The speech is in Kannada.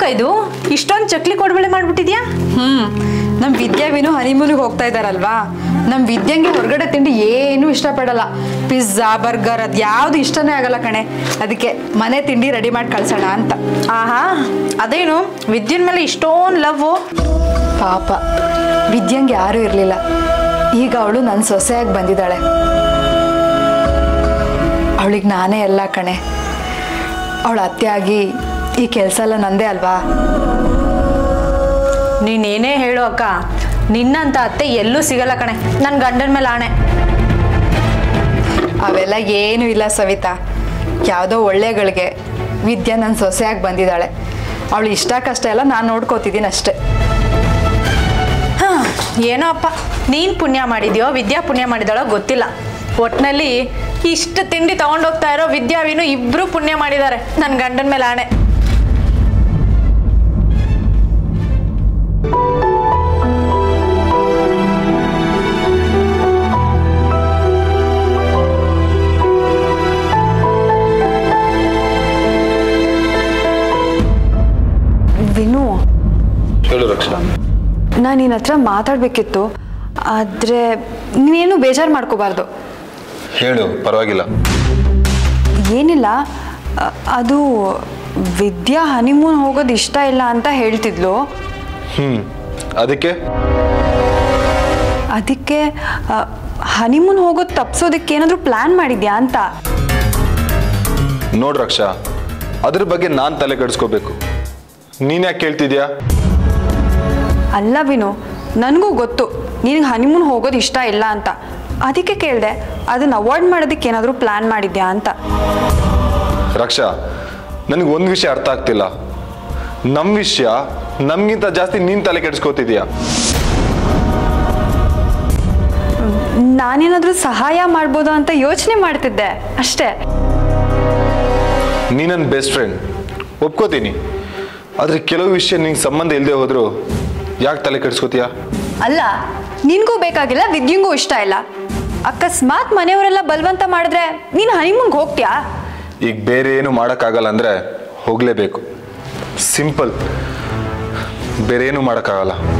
ಇದು ಇಷ್ಟೊಂದು ಚಕ್ಲಿ ಕೊಡ್ಬಳೆ ಮಾಡ್ಬಿಟ್ಟಿದ್ಯಾ ಹ್ಮ್ ನಮ್ ವಿದ್ಯಾವಿನು ಹನಿಮೂನಿಗೆ ಹೋಗ್ತಾ ಇದಾರಲ್ವಾ ನಮ್ ವಿದ್ಯಂಗೆ ಹೊರಗಡೆ ತಿಂಡಿ ಏನು ಇಷ್ಟಪಡಲ್ಲ ಪಿಜ್ಜಾ ಬರ್ಗರ್ ಅದ್ ಯಾವ್ದು ಇಷ್ಟನೇ ಆಗಲ್ಲ ಕಣೆ ಅದಕ್ಕೆ ಮನೆ ತಿಂಡಿ ರೆಡಿ ಮಾಡಿ ಕಳ್ಸೋಣ ಅಂತ ಆಹಾ ಅದೇನು ವಿದ್ಯುನ್ ಮೇಲೆ ಇಷ್ಟೊಂದು ಲವ್ ಪಾಪ ವಿದ್ಯಂಗೆ ಯಾರೂ ಇರಲಿಲ್ಲ ಈಗ ಅವಳು ನನ್ನ ಸೊಸೆಯಾಗಿ ಬಂದಿದ್ದಾಳೆ ಅವಳಿಗೆ ನಾನೇ ಎಲ್ಲ ಕಣೆ ಅವಳ ಅತ್ತೆಯಾಗಿ ಈ ಕೆಲಸ ಎಲ್ಲ ನಂದೇ ಅಲ್ವಾ ನೀನೇನೇ ಹೇಳು ಅಕ್ಕ ನಿನ್ನಂತ ಅತ್ತೆ ಎಲ್ಲೂ ಸಿಗಲ್ಲ ಕಣೆ ನನ್ನ ಗಂಡನ ಮೇಲೆ ಆಣೆ ಅವೆಲ್ಲ ಏನೂ ಇಲ್ಲ ಸವಿತಾ ಯಾವುದೋ ಒಳ್ಳೆಗಳಿಗೆ ವಿದ್ಯಾ ನನ್ನ ಸೊಸೆಯಾಗಿ ಬಂದಿದ್ದಾಳೆ ಅವಳು ಇಷ್ಟ ಕಷ್ಟ ಎಲ್ಲ ನಾನು ನೋಡ್ಕೋತಿದ್ದೀನಿ ಅಷ್ಟೇ ಹಾ ಏನೋ ಅಪ್ಪ ನೀನು ಪುಣ್ಯ ಮಾಡಿದ್ಯೋ ವಿದ್ಯಾ ಪುಣ್ಯ ಮಾಡಿದಾಳೋ ಗೊತ್ತಿಲ್ಲ ಒಟ್ನಲ್ಲಿ ಇಷ್ಟು ತಿಂಡಿ ತಗೊಂಡೋಗ್ತಾ ಇರೋ ವಿದ್ಯಾವಿನು ಇಬ್ರು ಪುಣ್ಯ ಮಾಡಿದ್ದಾರೆ ನನ್ನ ಗಂಡನ ಮೇಲೆ ಆಣೆ ವಿನು ಹೇಳು ರಕ್ಷಾ ನಾನು ನಿನ್ನ ಹತ್ರ ಮಾತಾಡಬೇಕಿತ್ತು ಆದರೆ ನೀನೇನು ಬೇಜಾರು ಮಾಡ್ಕೋಬಾರ್ದು ಹೇಳು ಪರವಾಗಿಲ್ಲ ಏನಿಲ್ಲ ಅ- ಅದು ವಿದ್ಯಾ ಹನಿಮೂನ್ ಹೋಗೋದು ಇಷ್ಟ ಇಲ್ಲ ಅಂತ ಹೇಳ್ತಿದ್ಲು ಹ್ಮ್ ಅದಕ್ಕೆ ಅದಕ್ಕೆ ಹನಿಮೂನ್ ಹೋಗೋದು ತಪ್ಸೋದಕ್ಕೆ ಏನಾದರೂ ಪ್ಲ್ಯಾನ್ ಮಾಡಿದ್ಯಾ ಅಂತ ನೋಡ್ ರಕ್ಷಾ ಅದ್ರ ಬಗ್ಗೆ ನಾನು ತಲೆ ಕೆಡಿಸ್ಕೋಬೇಕು ನೀನ್ ಯಾಕೆ ಕೇಳ್ತಿದ್ಯಾ ಅಲ್ಲ ವಿನು ನನಗೂ ಗೊತ್ತು ನಿನಗೆ ಹನಿಮೂನ್ ಹೋಗೋದು ಇಷ್ಟ ಇಲ್ಲ ಅಂತ ಅದಕ್ಕೆ ಕೇಳಿದೆ ಅದನ್ನ ಅವಾಯ್ಡ್ ಮಾಡೋದಕ್ಕೆ ಏನಾದರೂ ಪ್ಲ್ಯಾನ್ ಮಾಡಿದ್ಯಾ ಅಂತ ರಕ್ಷಾ ನನಗೆ ಒಂದು ವಿಷಯ ಅರ್ಥ ಆಗ್ತಿಲ್ಲ ನಮ್ಮ ವಿಷಯ ನಮ್ಗಿಂತ ಜಾಸ್ತಿ ನೀನ್ ತಲೆ ಕೆಡಿಸ್ಕೋತಿದ್ಯಾ ನಾನೇನಾದರೂ ಸಹಾಯ ಮಾಡ್ಬೋದಾ ಅಂತ ಯೋಚನೆ ಮಾಡ್ತಿದ್ದೆ ಅಷ್ಟೇ ನೀ ನನ್ನ ಬೆಸ್ಟ್ ಫ್ರೆಂಡ್ ಒಪ್ಕೋತೀನಿ ಆದ್ರೆ ಕೆಲವು ವಿಷಯ ನಿಂಗೆ ಸಂಬಂಧ ಇಲ್ಲದೆ ಹೋದ್ರು ಯಾಕೆ ತಲೆ ಕೆಡಿಸ್ಕೋತೀಯಾ ಅಲ್ಲ ನಿನ್ಗೂ ಬೇಕಾಗಿಲ್ಲ ವಿದ್ಯುಂಗೂ ಇಷ್ಟ ಇಲ್ಲ ಅಕಸ್ಮಾತ್ ಮನೆಯವರೆಲ್ಲ ಬಲವಂತ ಮಾಡಿದ್ರೆ ನೀನು ಹನಿಮೂನ್ಗೆ ಹೋಗ್ತೀಯಾ ಈಗ ಬೇರೆ ಏನು ಮಾಡೋಕ್ಕಾಗಲ್ಲ ಅಂದ್ರೆ ಹೋಗಲೇಬೇಕು ಸಿಂಪಲ್ ಬೇರೆ ಏನು ಮಾಡೋಕ್ಕಾಗಲ್ಲ